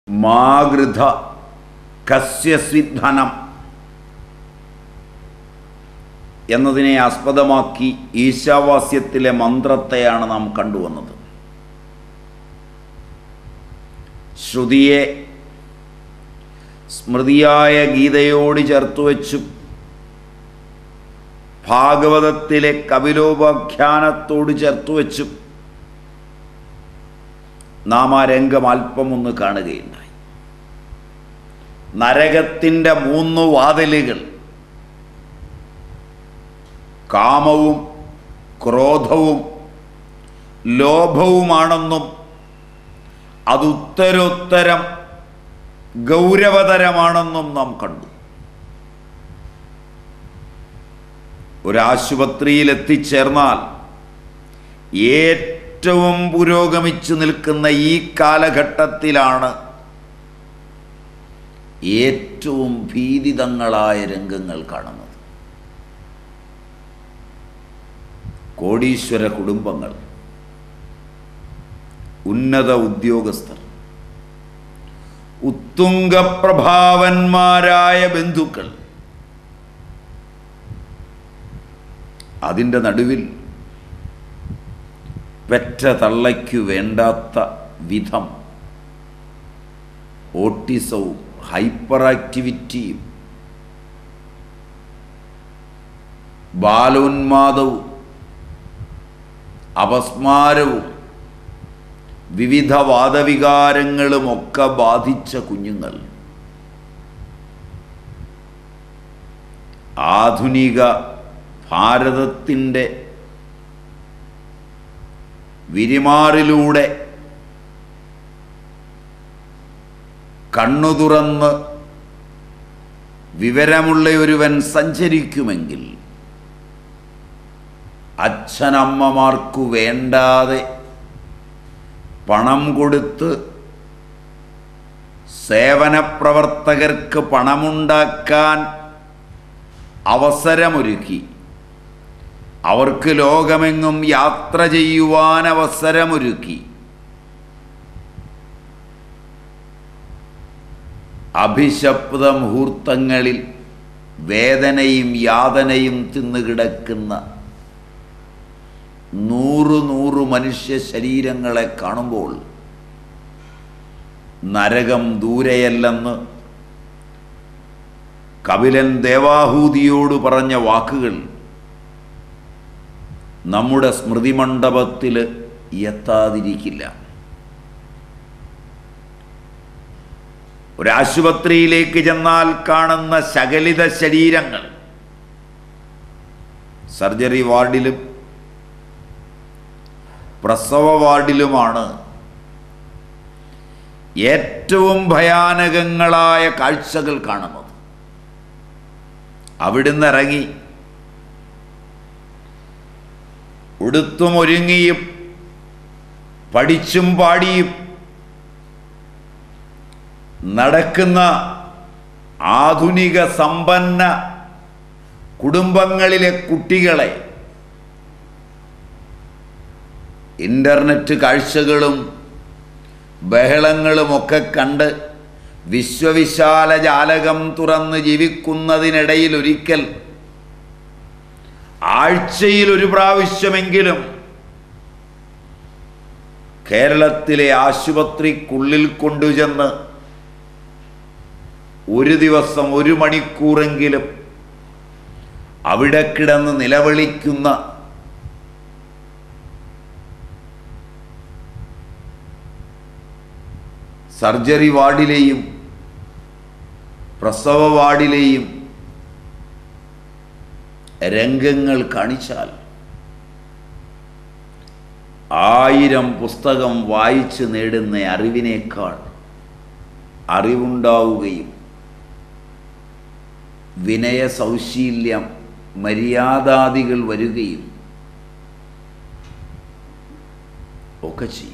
മാഗൃധ കസ്യസ്വിധനം എന്നതിനെ ആസ്പദമാക്കി ഈശാവാസ്യത്തിലെ മന്ത്രത്തെയാണ് നാം കണ്ടുവന്നത് ശ്രുതിയെ സ്മൃതിയായ ഗീതയോട് ചേർത്തു വച്ചും ഭാഗവതത്തിലെ കപിലോപാഖ്യാനത്തോട് ചേർത്തു വച്ചും നാം ആ രംഗം അല്പം ഒന്ന് കാണുകയുണ്ടായി നരകത്തിൻ്റെ മൂന്ന് വാതിലുകൾ കാമവും ക്രോധവും ലോഭവുമാണെന്നും അതുത്തരോത്തരം ഗൗരവതരമാണെന്നും നാം കണ്ടു ഒരാശുപത്രിയിൽ എത്തിച്ചേർന്നാൽ ഏറ്റവും പുരോഗമിച്ചു നിൽക്കുന്ന ഈ കാലഘട്ടത്തിലാണ് ഏറ്റവും ഭീതിതങ്ങളായ രംഗങ്ങൾ കാണുന്നത് കോടീശ്വര കുടുംബങ്ങൾ ഉന്നത ഉദ്യോഗസ്ഥർ ഉത്തുംഗപ്രഭാവന്മാരായ ബന്ധുക്കൾ അതിൻ്റെ നടുവിൽ പെറ്റ തള്ളയ്ക്കു വേണ്ടാത്ത വിധം ഓട്ടിസവും ഹൈപ്പർ ആക്ടിവിറ്റിയും ബാലോന്മാദവും അപസ്മാരവും വിവിധ വാദവികാരങ്ങളുമൊക്കെ ബാധിച്ച കുഞ്ഞുങ്ങൾ ആധുനിക ഭാരതത്തിൻ്റെ വിരിമാറിലൂടെ കണ്ണു തുറന്ന് വിവരമുള്ള ഒരുവൻ സഞ്ചരിക്കുമെങ്കിൽ അച്ഛനമ്മമാർക്കു വേണ്ടാതെ പണം കൊടുത്ത് സേവനപ്രവർത്തകർക്ക് പണമുണ്ടാക്കാൻ അവസരമൊരുക്കി അവർക്ക് ലോകമെങ്ങും യാത്ര ചെയ്യുവാൻ അവസരമൊരുക്കി അഭിശപ്ത മുഹൂർത്തങ്ങളിൽ വേദനയും യാതനയും തിന്നുകിടക്കുന്ന നൂറു നൂറു മനുഷ്യ ശരീരങ്ങളെ കാണുമ്പോൾ നരകം ദൂരെയല്ലെന്ന് കപിലൻ ദേവാഹൂതിയോട് പറഞ്ഞ വാക്കുകൾ നമ്മുടെ സ്മൃതിമണ്ഡപത്തിൽ എത്താതിരിക്കില്ല ഒരാശുപത്രിയിലേക്ക് ചെന്നാൽ കാണുന്ന ശകലിത ശരീരങ്ങൾ സർജറി വാർഡിലും പ്രസവ വാർഡിലുമാണ് ഏറ്റവും ഭയാനകങ്ങളായ കാഴ്ചകൾ കാണുന്നത് അവിടുന്ന് ഇറങ്ങി ഉടുത്തും ഒരുങ്ങിയും പഠിച്ചും പാടിയും നടക്കുന്ന ആധുനിക സമ്പന്ന കുടുംബങ്ങളിലെ കുട്ടികളെ ഇൻ്റർനെറ്റ് കാഴ്ചകളും ബഹളങ്ങളുമൊക്കെ കണ്ട് വിശ്വവിശാല ജാലകം തുറന്ന് ജീവിക്കുന്നതിനിടയിൽ ഒരിക്കൽ ആഴ്ചയിൽ ഒരു പ്രാവശ്യമെങ്കിലും കേരളത്തിലെ ആശുപത്രിക്കുള്ളിൽ കൊണ്ടുചെന്ന് ഒരു ദിവസം ഒരു മണിക്കൂറെങ്കിലും അവിടെ കിടന്ന് നിലവിളിക്കുന്ന സർജറി വാർഡിലെയും പ്രസവ വാർഡിലെയും രംഗങ്ങൾ കാണിച്ചാൽ ആയിരം പുസ്തകം വായിച്ച് നേടുന്ന അറിവിനേക്കാൾ അറിവുണ്ടാവുകയും വിനയ സൗശീല്യം മര്യാദാദികൾ വരികയും ഒക്കെ ചെയ്യും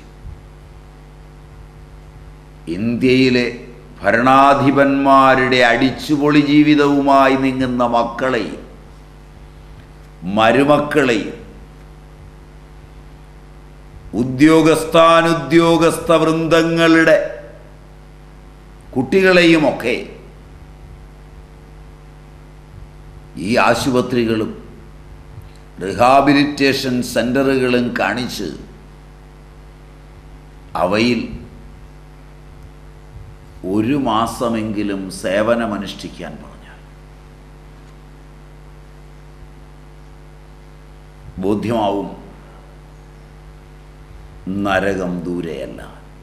ഇന്ത്യയിലെ ഭരണാധിപന്മാരുടെ അടിച്ചുപൊളി ജീവിതവുമായി നീങ്ങുന്ന മക്കളെയും മരുമക്കളെയും ഉദ്യോഗസ്ഥാനുദ്യോഗസ്ഥ വൃന്ദങ്ങളുടെ കുട്ടികളെയുമൊക്കെ ഈ ആശുപത്രികളും റിഹാബിലിറ്റേഷൻ സെൻ്ററുകളും കാണിച്ച് അവയിൽ ഒരു മാസമെങ്കിലും സേവനമനുഷ്ഠിക്കാൻ പറഞ്ഞാൽ ബോധ്യമാവും നരകം ദൂരെയല്ല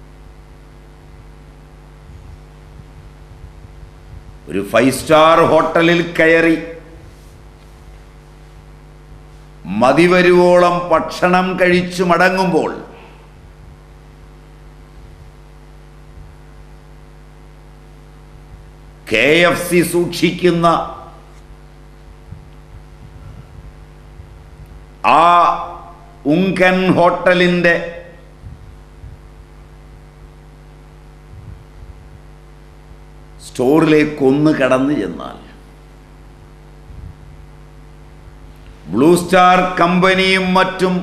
ഒരു ഫൈവ് സ്റ്റാർ ഹോട്ടലിൽ കയറി മതിവരുവോളം ഭക്ഷണം കഴിച്ചു മടങ്ങുമ്പോൾ കെ എഫ് സി സൂക്ഷിക്കുന്ന ആ ഉങ്കൻ ഹോട്ടലിൻ്റെ സ്റ്റോറിലേക്ക് ഒന്ന് കടന്നു ചെന്നാൽ ബ്ലൂ സ്റ്റാർ കമ്പനിയും മറ്റും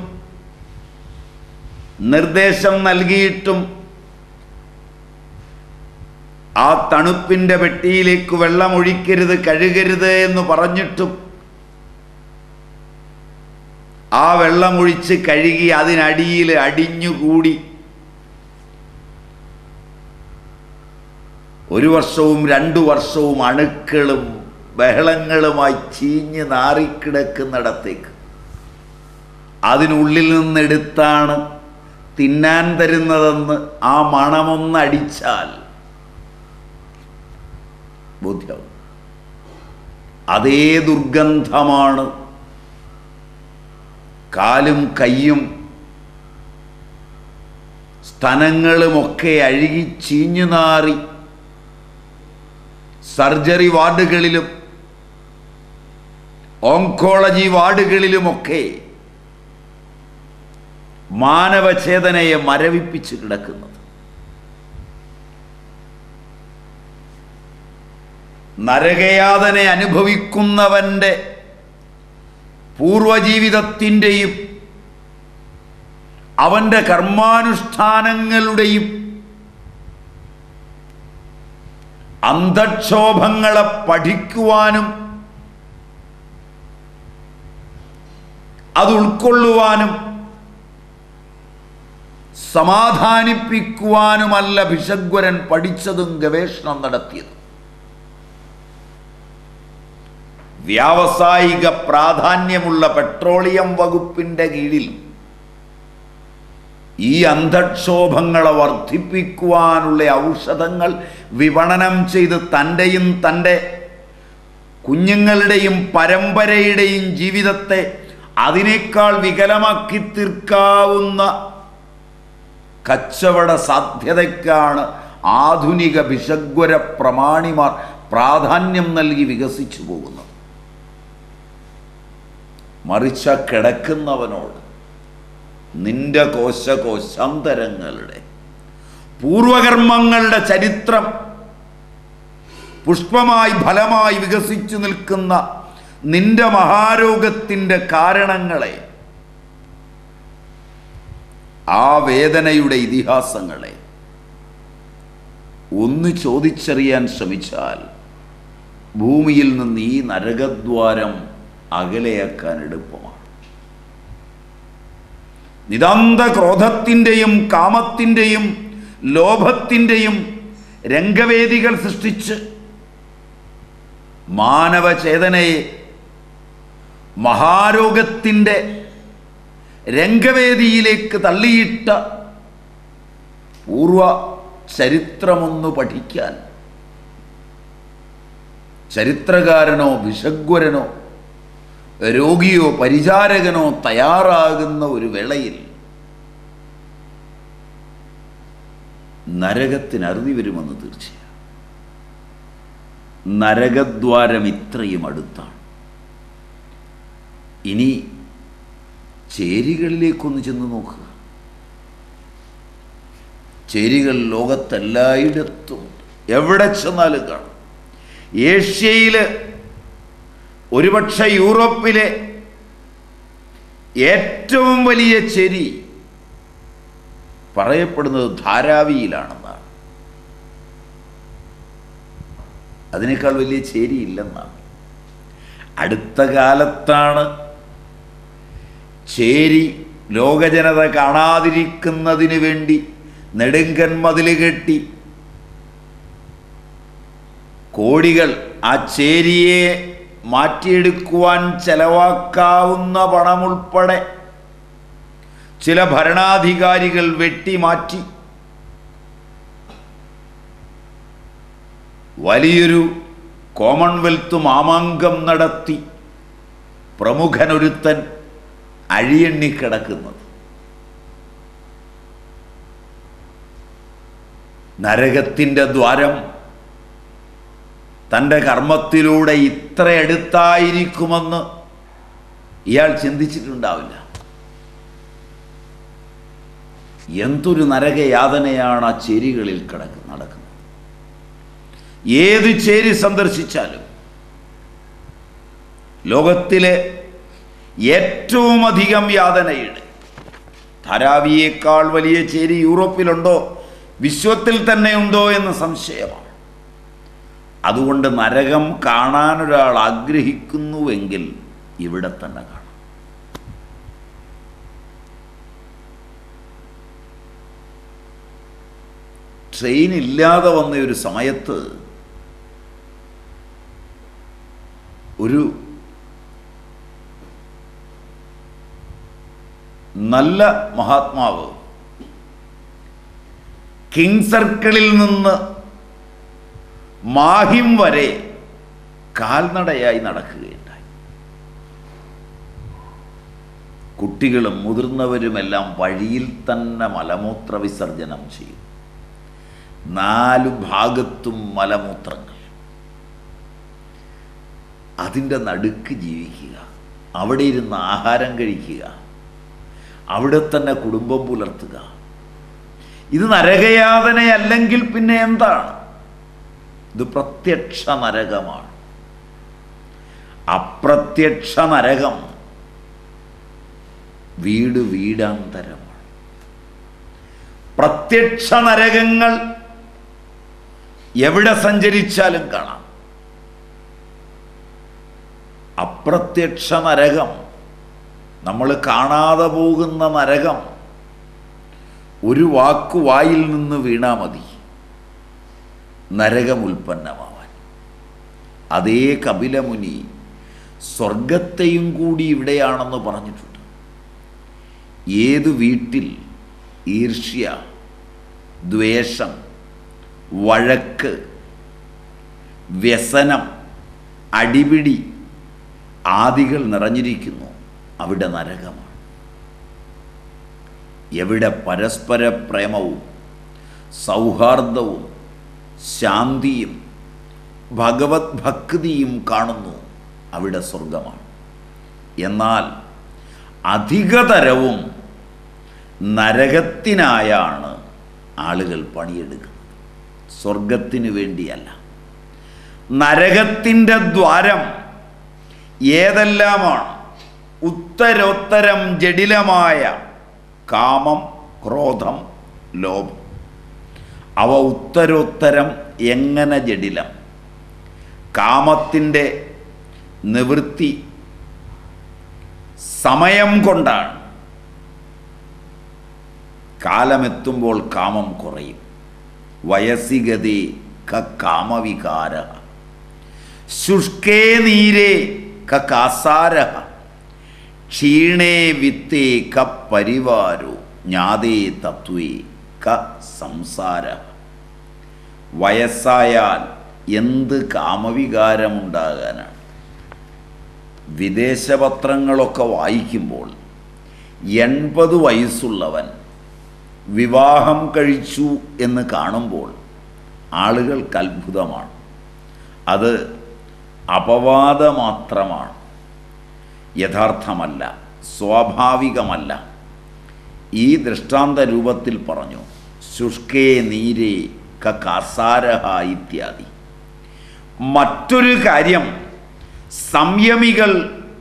നിർദ്ദേശം നൽകിയിട്ടും ആ തണുപ്പിൻ്റെ പെട്ടിയിലേക്ക് വെള്ളം ഒഴിക്കരുത് കഴുകരുത് എന്ന് പറഞ്ഞിട്ടും ആ വെള്ളം ഒഴിച്ച് കഴുകി അതിനടിയിൽ അടിഞ്ഞുകൂടി ഒരു വർഷവും രണ്ടു വർഷവും അണുക്കളും ബഹളങ്ങളുമായി ചീഞ്ഞ് നാറിക്കിടക്കുന്നിടത്തേക്ക് അതിനുള്ളിൽ നിന്നെടുത്താണ് തിന്നാൻ തരുന്നതെന്ന് ആ മണമൊന്നടിച്ചാൽ ബോധ്യവും അതേ ദുർഗന്ധമാണ് കാലും കയ്യും സ്തനങ്ങളുമൊക്കെ അഴുകി ചീഞ്ഞു നാറി സർജറി വാർഡുകളിലും ഓങ്കോളജി വാർഡുകളിലുമൊക്കെ മാനവചേതനയെ മരവിപ്പിച്ച് കിടക്കുന്നത് നരകയാതന അനുഭവിക്കുന്നവൻ്റെ പൂർവജീവിതത്തിൻ്റെയും അവൻ്റെ കർമാനുഷ്ഠാനങ്ങളുടെയും അന്ധക്ഷോഭങ്ങളെ പഠിക്കുവാനും അത് ഉൾക്കൊള്ളുവാനും സമാധാനിപ്പിക്കുവാനുമല്ല ഭിഷഗ്വരൻ പഠിച്ചതും ഗവേഷണം നടത്തിയതും വ്യാവസായിക പ്രാധാന്യമുള്ള പെട്രോളിയം വകുപ്പിൻ്റെ കീഴിൽ ഈ അന്ധക്ഷോഭങ്ങളെ വർദ്ധിപ്പിക്കുവാനുള്ള ഔഷധങ്ങൾ വിപണനം ചെയ്ത് തൻ്റെയും തൻ്റെ കുഞ്ഞുങ്ങളുടെയും പരമ്പരയുടെയും ജീവിതത്തെ അതിനേക്കാൾ വികലമാക്കി തീർക്കാവുന്ന കച്ചവട സാധ്യതയ്ക്കാണ് ആധുനിക ഭിഷഗ്വര പ്രമാണിമാർ പ്രാധാന്യം നൽകി വികസിച്ചു പോകുന്നത് മറിച്ച കിടക്കുന്നവനോട് നിന്റെ കോശകോശാന്തരങ്ങളുടെ പൂർവകർമ്മങ്ങളുടെ ചരിത്രം പുഷ്പമായി ഫലമായി വികസിച്ചു നിൽക്കുന്ന നിന്റെ മഹാരോഗത്തിൻ്റെ കാരണങ്ങളെ ആ വേദനയുടെ ഇതിഹാസങ്ങളെ ഒന്ന് ചോദിച്ചറിയാൻ ശ്രമിച്ചാൽ ഭൂമിയിൽ നിന്ന് ഈ നരകദ്വാരം അകലെയാക്കാൻ എളുപ്പമാണ് നിതാന്ത ക്രോധത്തിൻ്റെയും കാമത്തിൻ്റെയും ലോഭത്തിൻ്റെയും രംഗവേദികൾ സൃഷ്ടിച്ച് മാനവചേതനയെ മഹാരോഗത്തിൻ്റെ രംഗവേദിയിലേക്ക് തള്ളിയിട്ട പൂർവ ചരിത്രമൊന്നു പഠിക്കാൻ ചരിത്രകാരനോ ഭിഷഗ്വരനോ രോഗിയോ പരിചാരകനോ തയ്യാറാകുന്ന ഒരു വേളയിൽ നരകത്തിന് അറുതി വരുമെന്ന് തീർച്ചയാണ് നരകദ്വാരം ഇത്രയും അടുത്താണ് ഇനി ചേരികളിലേക്കൊന്ന് ചെന്ന് നോക്കുക ചേരികൾ ലോകത്തെല്ലായിടത്തും എവിടെ ചെന്നാലും കാണും ഏഷ്യയിൽ ഒരുപക്ഷെ യൂറോപ്പിലെ ഏറ്റവും വലിയ ചെരി പറയപ്പെടുന്നത് ധാരാവിയിലാണെന്നാണ് അതിനേക്കാൾ വലിയ ചേരി ഇല്ലെന്നാണ് അടുത്ത കാലത്താണ് ചേരി ലോകജനത കാണാതിരിക്കുന്നതിന് വേണ്ടി നെടുങ്കൻ മതിൽ കെട്ടി കോടികൾ ആ ചേരിയെ മാറ്റിയെടുക്കുവാൻ ചെലവാക്കാവുന്ന പണമുൾപ്പെടെ ചില ഭരണാധികാരികൾ വെട്ടിമാറ്റി വലിയൊരു കോമൺവെൽത്ത് മാമാങ്കം നടത്തി പ്രമുഖനൊരുത്തൻ അഴിയെണ്ണിക്കിടക്കുന്നത് നരകത്തിൻ്റെ ദ്വാരം തൻ്റെ കർമ്മത്തിലൂടെ ഇത്ര അടുത്തായിരിക്കുമെന്ന് ഇയാൾ ചിന്തിച്ചിട്ടുണ്ടാവില്ല എന്തൊരു നരകയാതനയാണ് ആ ചേരികളിൽ കിടക്ക് നടക്കുന്നത് ഏത് ചേരി സന്ദർശിച്ചാലും ലോകത്തിലെ ഏറ്റവും അധികം യാതനയുടെ ധാരാവിയേക്കാൾ വലിയ ചേരി യൂറോപ്പിലുണ്ടോ വിശ്വത്തിൽ തന്നെ ഉണ്ടോ എന്ന് സംശയമാണ് അതുകൊണ്ട് നരകം കാണാൻ ഒരാൾ ആഗ്രഹിക്കുന്നുവെങ്കിൽ ഇവിടെ തന്നെ കാണാം ട്രെയിൻ ഇല്ലാതെ വന്ന ഒരു സമയത്ത് ഒരു നല്ല മഹാത്മാവ് കിങ് സർക്കിളിൽ നിന്ന് മാഹിം വരെ കാൽനടയായി നടക്കുകയുണ്ടായി കുട്ടികളും മുതിർന്നവരുമെല്ലാം വഴിയിൽ തന്നെ മലമൂത്ര വിസർജനം ചെയ്യും നാലു ഭാഗത്തും മലമൂത്രങ്ങൾ അതിൻ്റെ നടുക്ക് ജീവിക്കുക അവിടെ ഇരുന്ന് ആഹാരം കഴിക്കുക അവിടെ തന്നെ കുടുംബം പുലർത്തുക ഇത് നരകയാതനയല്ലെങ്കിൽ പിന്നെ എന്താണ് ഇത് പ്രത്യക്ഷ നരകമാണ് അപ്രത്യക്ഷ നരകം വീട് വീടാന്തരമാണ് പ്രത്യക്ഷ നരകങ്ങൾ എവിടെ സഞ്ചരിച്ചാലും കാണാം അപ്രത്യക്ഷ നരകം നമ്മൾ കാണാതെ പോകുന്ന നരകം ഒരു വാക്കു വായിൽ നിന്ന് വീണാ മതി നരകം ഉൽപ്പന്നമാവാൻ അതേ കപിലമുനി സ്വർഗത്തെയും കൂടി ഇവിടെയാണെന്ന് പറഞ്ഞിട്ടുണ്ട് ഏത് വീട്ടിൽ ഈർഷ്യ ദ്വേഷം വഴക്ക് വ്യസനം അടിപിടി ആദികൾ നിറഞ്ഞിരിക്കുന്നു അവിടെ നരകമാണ് എവിടെ പരസ്പര പ്രേമവും സൗഹാർദ്ദവും ശാന്തിയും ഭഗവത് ഭക്തിയും കാണുന്നു അവിടെ സ്വർഗമാണ് എന്നാൽ അധികതരവും നരകത്തിനായാണ് ആളുകൾ പണിയെടുക്കുന്നത് സ്വർഗത്തിന് വേണ്ടിയല്ല നരകത്തിൻ്റെ ദ്വാരം ഏതെല്ലാമാണ് ഉത്തരോത്തരം ജടിലമായ കാമം ക്രോധം ലോഭം അവ ഉത്തരോത്തരം എങ്ങനെ ജടിലം കാമത്തിൻ്റെ നിവൃത്തി സമയം കൊണ്ടാണ് കാലമെത്തുമ്പോൾ കാമം കുറയും വയസ്സിഗതി കാമവികാര ശുഷ്കേ നീരേ കാസാര ക്ഷീണേ വിത്തേ ക പരിവാരോ ജ്ഞാതേ തത്വേ ക സംസാര വയസ്സായാൽ എന്ത് കാമവികാരമുണ്ടാകാനാണ് വിദേശപത്രങ്ങളൊക്കെ വായിക്കുമ്പോൾ എൺപത് വയസ്സുള്ളവൻ വിവാഹം കഴിച്ചു എന്ന് കാണുമ്പോൾ ആളുകൾക്ക് അത്ഭുതമാണ് അത് അപവാദ മാത്രമാണ് യഥാർത്ഥമല്ല സ്വാഭാവികമല്ല ഈ ദൃഷ്ടാന്ത രൂപത്തിൽ പറഞ്ഞു ശുഷ്കേ നീരേ കാസാരഹ ഇത്യാദി മറ്റൊരു കാര്യം സംയമികൾ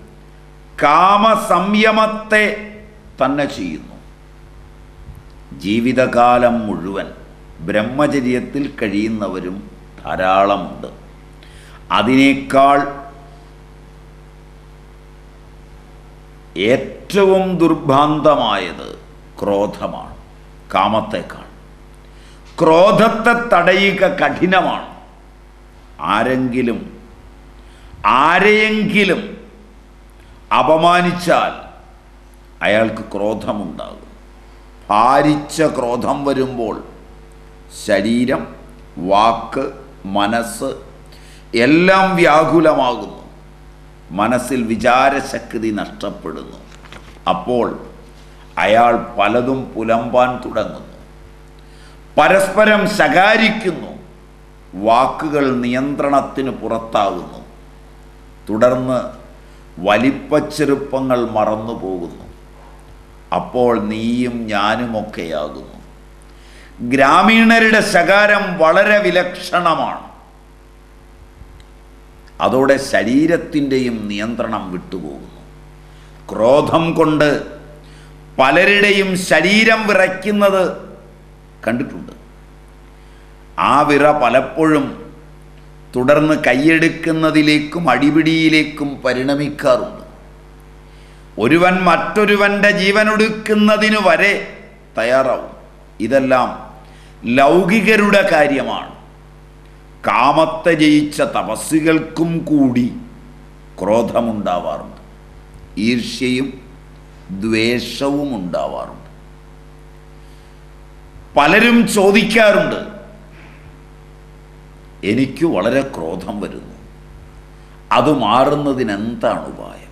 കാമസംയമത്തെ തന്നെ ചെയ്യുന്നു ജീവിതകാലം മുഴുവൻ ബ്രഹ്മചര്യത്തിൽ കഴിയുന്നവരും ധാരാളമുണ്ട് അതിനേക്കാൾ ഏറ്റവും ദുർഭാന്തമായത് ക്രോധമാണ് കാമത്തേക്കാൾ ക്രോധത്തെ തടയുക കഠിനമാണ് ആരെങ്കിലും ആരെയെങ്കിലും അപമാനിച്ചാൽ അയാൾക്ക് ക്രോധമുണ്ടാകും ഭാരിച്ച ക്രോധം വരുമ്പോൾ ശരീരം വാക്ക് മനസ്സ് എല്ലാം വ്യാകുലമാകുന്നു മനസ്സിൽ വിചാരശക്തി നഷ്ടപ്പെടുന്നു അപ്പോൾ അയാൾ പലതും പുലമ്പാൻ തുടങ്ങുന്നു പരസ്പരം ശകാരിക്കുന്നു വാക്കുകൾ നിയന്ത്രണത്തിന് പുറത്താകുന്നു തുടർന്ന് വലിപ്പച്ചെറുപ്പങ്ങൾ മറന്നു പോകുന്നു അപ്പോൾ നീയും ഞാനുമൊക്കെയാകുന്നു ഗ്രാമീണരുടെ ശകാരം വളരെ വിലക്ഷണമാണ് അതോടെ ശരീരത്തിൻ്റെയും നിയന്ത്രണം വിട്ടുപോകുന്നു ക്രോധം കൊണ്ട് പലരുടെയും ശരീരം വിറയ്ക്കുന്നത് കണ്ടിട്ടുണ്ട് ആ വിറ പലപ്പോഴും തുടർന്ന് കൈയെടുക്കുന്നതിലേക്കും അടിപിടിയിലേക്കും പരിണമിക്കാറുണ്ട് ഒരുവൻ മറ്റൊരുവൻ്റെ ജീവനൊടുക്കുന്നതിന് വരെ തയ്യാറാവും ഇതെല്ലാം ലൗകികരുടെ കാര്യമാണ് കാമത്തെ ജയിച്ച തപസ്സുകൾക്കും കൂടി ക്രോധമുണ്ടാവാറുണ്ട് ഈർഷ്യയും ദ്വേഷവും ഉണ്ടാവാറുണ്ട് പലരും ചോദിക്കാറുണ്ട് എനിക്ക് വളരെ ക്രോധം വരുന്നു അത് മാറുന്നതിന് എന്താണ് ഉപായം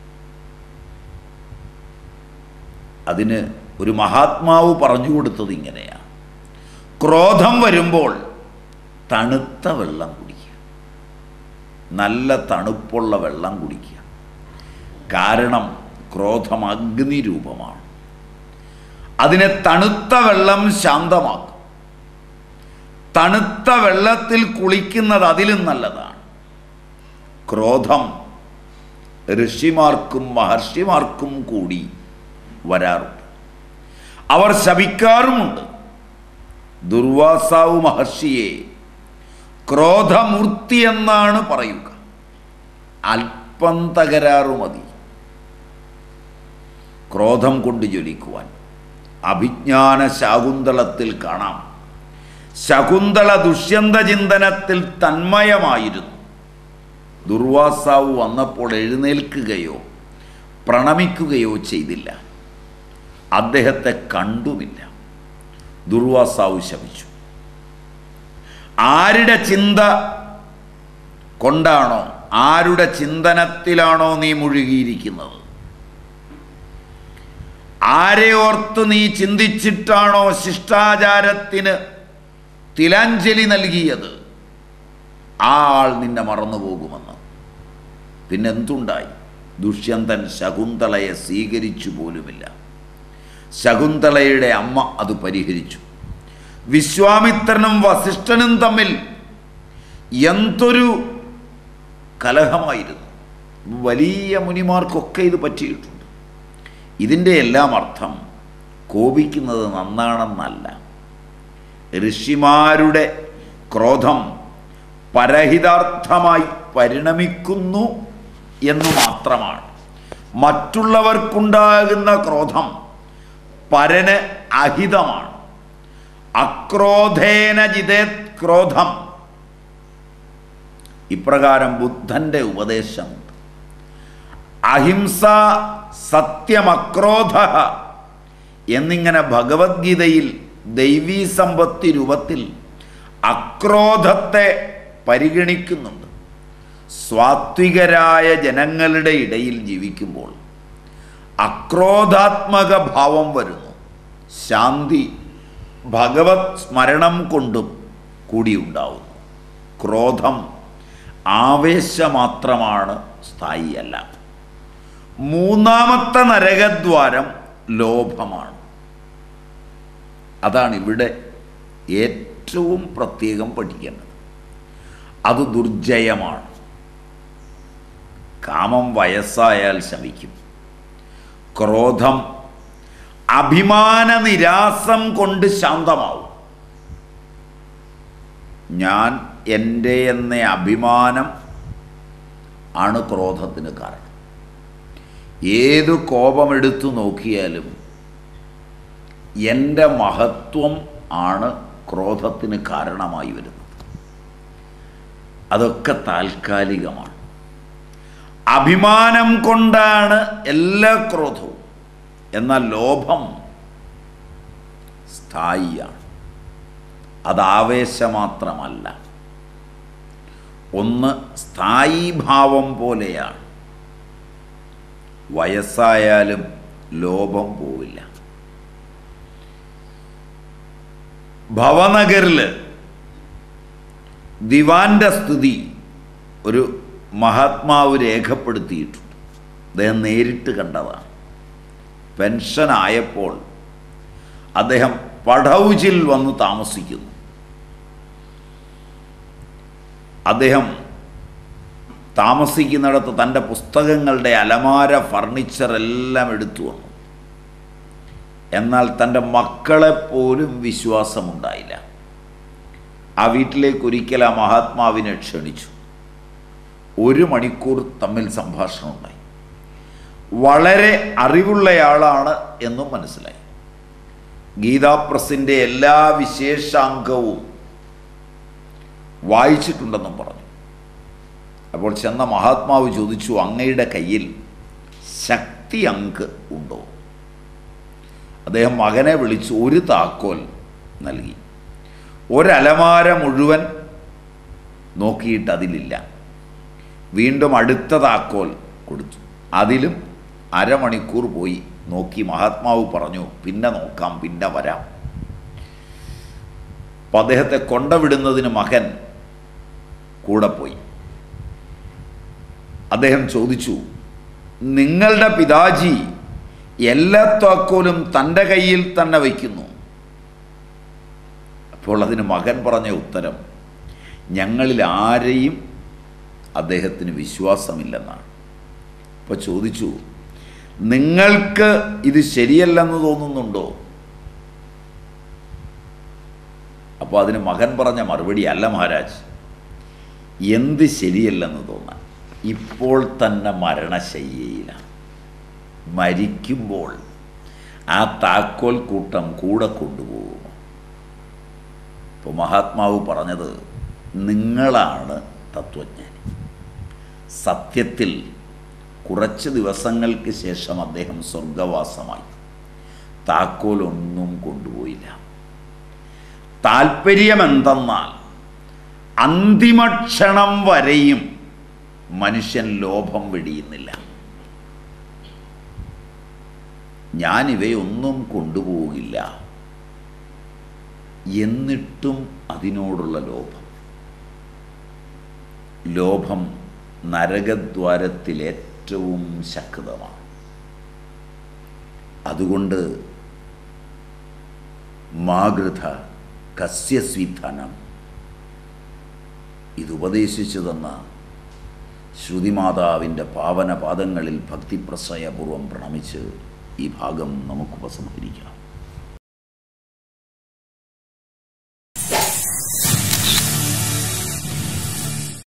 അതിന് ഒരു മഹാത്മാവ് പറഞ്ഞു കൊടുത്തത് ഇങ്ങനെയാണ് ക്രോധം വരുമ്പോൾ തണുത്ത വെള്ളം കുടിക്കുക നല്ല തണുപ്പുള്ള വെള്ളം കുടിക്കുക കാരണം ക്രോധം അഗ്നി രൂപമാണ് അതിനെ തണുത്ത വെള്ളം ശാന്തമാക്കും തണുത്ത വെള്ളത്തിൽ കുളിക്കുന്നത് അതിലും നല്ലതാണ് ക്രോധം ഋഷിമാർക്കും മഹർഷിമാർക്കും കൂടി വരാറുണ്ട് അവർ ശപിക്കാറുമുണ്ട് ദുർവാസാവ് മഹർഷിയെ ക്രോധമൂർത്തി എന്നാണ് പറയുക അല്പം തകരാറു മതി ക്രോധം കൊണ്ട് ജ്വലിക്കുവാൻ അഭിജ്ഞാന ശാകുന്തളത്തിൽ കാണാം ശകുന്തള ദുഷ്യന്ത ചിന്തനത്തിൽ തന്മയമായിരുന്നു ദുർവാസാവ് വന്നപ്പോൾ എഴുന്നേൽക്കുകയോ പ്രണമിക്കുകയോ ചെയ്തില്ല അദ്ദേഹത്തെ കണ്ടുമില്ല ദുർവാസാവ് ശപിച്ചു ആരുടെ ചിന്ത കൊണ്ടാണോ ആരുടെ ചിന്തനത്തിലാണോ നീ മുഴുകിയിരിക്കുന്നത് ആരെ ഓർത്ത് നീ ചിന്തിച്ചിട്ടാണോ ശിഷ്ടാചാരത്തിന് തിലാഞ്ജലി നൽകിയത് ആ ആൾ നിന്നെ മറന്നു പോകുമെന്ന് പിന്നെന്തുണ്ടായി ദുഷ്യന്തൻ ശകുന്തളയെ സ്വീകരിച്ചു പോലുമില്ല ശകുന്തളയുടെ അമ്മ അത് പരിഹരിച്ചു വിശ്വാമിത്രനും വസിഷ്ഠനും തമ്മിൽ എന്തൊരു കലഹമായിരുന്നു വലിയ മുനിമാർക്കൊക്കെ ഇത് പറ്റിയിട്ടുണ്ട് ഇതിൻ്റെ എല്ലാം അർത്ഥം കോപിക്കുന്നത് നന്നാണെന്നല്ല ഋഷിമാരുടെ ക്രോധം പരഹിതാർത്ഥമായി പരിണമിക്കുന്നു എന്ന് മാത്രമാണ് മറ്റുള്ളവർക്കുണ്ടാകുന്ന ക്രോധം പരന് അഹിതമാണ് അക്രോധേന ജിതേത് ക്രോധം ഇപ്രകാരം ബുദ്ധന്റെ ഉപദേശമുണ്ട് അഹിംസ സത്യമക്രോധ എന്നിങ്ങനെ ഭഗവത്ഗീതയിൽ ദൈവീ സമ്പത്തി രൂപത്തിൽ അക്രോധത്തെ പരിഗണിക്കുന്നുണ്ട് സ്വാത്വികരായ ജനങ്ങളുടെ ഇടയിൽ ജീവിക്കുമ്പോൾ അക്രോധാത്മക ഭാവം വരുന്നു ശാന്തി ഭഗവത് സ്മരണം കൊണ്ടും കൂടി ഉണ്ടാവുന്നു ക്രോധം ആവേശമാത്രമാണ് സ്ഥായിയല്ല മൂന്നാമത്തെ നരകദ്വാരം ലോഭമാണ് അതാണ് ഇവിടെ ഏറ്റവും പ്രത്യേകം പഠിക്കേണ്ടത് അത് ദുർജയമാണ് കാമം വയസ്സായാൽ ശമിക്കും ക്രോധം അഭിമാന നിരാസം കൊണ്ട് ശാന്തമാവും ഞാൻ എൻ്റെ എന്ന അഭിമാനം ആണ് ക്രോധത്തിന് കാരണം ഏത് കോപമെടുത്തു നോക്കിയാലും എൻ്റെ മഹത്വം ആണ് ക്രോധത്തിന് കാരണമായി വരുന്നത് അതൊക്കെ താൽക്കാലികമാണ് അഭിമാനം കൊണ്ടാണ് എല്ലാ ക്രോധവും എന്നാൽ ലോഭം സ്ഥായിയാണ് അത് ആവേശമാത്രമല്ല ഒന്ന് സ്ഥായി ഭാവം പോലെയാണ് വയസ്സായാലും ലോഭം പോവില്ല ഭവനഗറിൽ ദിവാന്റെ സ്ഥിതി ഒരു മഹാത്മാവ് രേഖപ്പെടുത്തിയിട്ടുണ്ട് അദ്ദേഹം നേരിട്ട് കണ്ടതാണ് പെൻഷനായപ്പോൾ അദ്ദേഹം പടൗജിൽ വന്ന് താമസിക്കുന്നു അദ്ദേഹം താമസിക്കുന്നിടത്ത് തൻ്റെ പുസ്തകങ്ങളുടെ അലമാര ഫർണിച്ചർ എല്ലാം എടുത്തു വന്നു എന്നാൽ തൻ്റെ മക്കളെ പോലും വിശ്വാസമുണ്ടായില്ല ആ വീട്ടിലേക്ക് ഒരിക്കൽ ആ മഹാത്മാവിനെ ക്ഷണിച്ചു ഒരു മണിക്കൂർ തമ്മിൽ സംഭാഷണം ഉണ്ടായി വളരെ അറിവുള്ളയാളാണ് എന്നും മനസ്സിലായി ഗീതാപ്രസിൻ്റെ എല്ലാ വിശേഷാംഗവും വായിച്ചിട്ടുണ്ടെന്നും പറഞ്ഞു അപ്പോൾ ചെന്ന മഹാത്മാവ് ചോദിച്ചു അങ്ങയുടെ കയ്യിൽ ശക്തി അങ്ക് ഉണ്ടോ അദ്ദേഹം മകനെ വിളിച്ച് ഒരു താക്കോൽ നൽകി ഒരലമാര മുഴുവൻ നോക്കിയിട്ട് അതിലില്ല വീണ്ടും അടുത്ത താക്കോൽ കൊടുത്തു അതിലും അരമണിക്കൂർ പോയി നോക്കി മഹാത്മാവ് പറഞ്ഞു പിന്നെ നോക്കാം പിന്നെ വരാം അപ്പം അദ്ദേഹത്തെ കൊണ്ടവിടുന്നതിന് മകൻ കൂടെ പോയി അദ്ദേഹം ചോദിച്ചു നിങ്ങളുടെ പിതാജി എല്ലാ താക്കോലും തൻ്റെ കയ്യിൽ തന്നെ വയ്ക്കുന്നു അപ്പോൾ അതിന് മകൻ പറഞ്ഞ ഉത്തരം ഞങ്ങളിൽ ആരെയും അദ്ദേഹത്തിന് വിശ്വാസമില്ലെന്നാണ് അപ്പോൾ ചോദിച്ചു നിങ്ങൾക്ക് ഇത് ശരിയല്ലെന്ന് തോന്നുന്നുണ്ടോ അപ്പോൾ അതിന് മകൻ പറഞ്ഞ മറുപടി അല്ല മഹാരാജ് എന്ത് ശരിയല്ലെന്ന് തോന്നാൻ ഇപ്പോൾ തന്നെ മരണശയ്യയിലാണ് മരിക്കുമ്പോൾ ആ താക്കോൽ കൂട്ടം കൂടെ കൊണ്ടുപോകും ഇപ്പോൾ മഹാത്മാവ് പറഞ്ഞത് നിങ്ങളാണ് തത്വജ്ഞാനി സത്യത്തിൽ കുറച്ച് ദിവസങ്ങൾക്ക് ശേഷം അദ്ദേഹം സ്വർഗവാസമായി താക്കോൽ ഒന്നും കൊണ്ടുപോയില്ല താല്പര്യമെന്തെന്നാൽ അന്തിമക്ഷണം വരെയും മനുഷ്യൻ ലോഭം വെടിയുന്നില്ല ഞാൻ ഇവയൊന്നും കൊണ്ടുപോകില്ല എന്നിട്ടും അതിനോടുള്ള ലോഭം ലോഭം നരകദ്വാരത്തിലേറ്റവും ശക്തമാണ് അതുകൊണ്ട് മാഗൃത കസ്യസ്വിധനം ഇതുപദേശിച്ചു തന്ന ശ്രുതിമാതാവിൻ്റെ പാവന പാദങ്ങളിൽ ഭക്തിപ്രസയപൂർവം പ്രണമിച്ച് ഈ ഭാഗം നമുക്ക് ഉപസംഹരിക്കാം